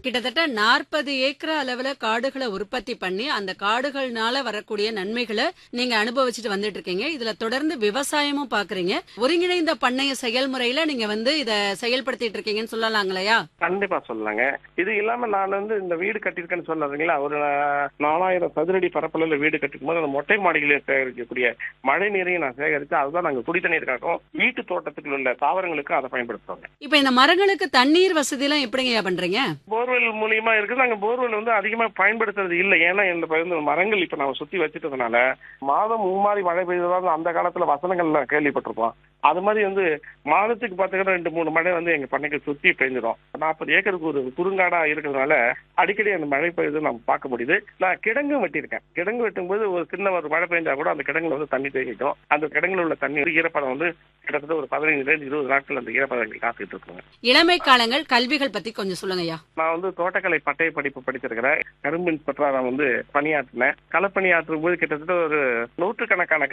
கிட்டத்தட்ட நாற்பது ஏக்கர் அளவுல காடுகளை உற்பத்தி பண்ணி அந்த காடுகள்னால வரக்கூடிய நன்மைகளை நீங்க அனுபவிச்சுட்டு வந்துட்டு இருக்கீங்க இதுல தொடர்ந்து விவசாயமும் பாக்குறீங்க ஒருங்கிணைந்த பண்ணைய செயல்முறையில நீங்க வந்து இத செயல்படுத்திட்டு இருக்கீங்கன்னு சொல்லலாங்களையா கண்டிப்பா சொல்லலாங்க இது இல்லாம நான் வந்து இந்த வீடு கட்டியிருக்கேன்னு சொல்லாதீங்களா ஒரு நாலாயிரம் சதுரடி பரப்பளவுல வீடு கட்டிக்கும் போது அந்த மொட்டை மாடிகளில் சேகரிக்கக்கூடிய மழை நீரையும் நான் சேகரித்து அதுதான் நாங்க குடி தண்ணீருக்காகவும் வீட்டு தோட்டத்துக்குள்ள உள்ள தாவரங்களுக்கு அதை பயன்படுத்துவாங்க இப்ப இந்த மரங்களுக்கு தண்ணீர் வசதி எல்லாம் எப்படிங்கய்யா பண்றீங்க போர்வெல் மூலியமா இருக்குது நாங்க போர்வெல் வந்து அதிகமா பயன்படுத்துறது இல்லை ஏன்னா இந்த பகுதியில் மரங்கள் இப்ப நாம சுத்தி வச்சுட்டதுனால மாதம் மும்மாறி மழை பெய்ததாக அந்த காலத்துல வசனங்கள்ல கேள்விப்பட்டிருப்போம் அது மாதிரி வந்து மாதத்துக்கு பார்த்தீங்கன்னா ரெண்டு மூணு மழை வந்து எங்க பண்ணைக்கு சுத்தி பெய்ஞ்சிடும் நாற்பது ஏக்கருக்கு ஒரு குறுங்காடா இருக்கிறதுனால அடிக்கடி அந்த மழை பெய்யுது நம்ம பார்க்க முடியுது நான் கிடங்கு வெட்டியிருக்கேன் கிடங்கு வெட்டும்போது ஒரு சின்ன ஒரு மழை பெய்ஞ்சா கூட அந்த கிடங்குல வந்து தண்ணி தேங்கிக்கும் அந்த கிடங்குல உள்ள தண்ணி ஈரப்பதம் வந்து கிட்டத்தட்ட ஒரு பதினைஞ்சுல இருந்து இருபது நாட்கள் அந்த ஈரப்பதங்கள் காத்துட்டு இருக்குங்க இளமை காலங்கள் கல்விகள் பத்தி கொஞ்சம் சொல்லுங்கய்யா நான் வந்து தோட்டக்கலை பட்டய படிப்பு படிச்சிருக்கிறேன் கரும்பு இன்ஸ்பெக்டரா நான் வந்து பணியாற்றினேன் களப்பணியாற்றும் போது கிட்டத்தட்ட ஒரு நூற்றுக்கணக்கான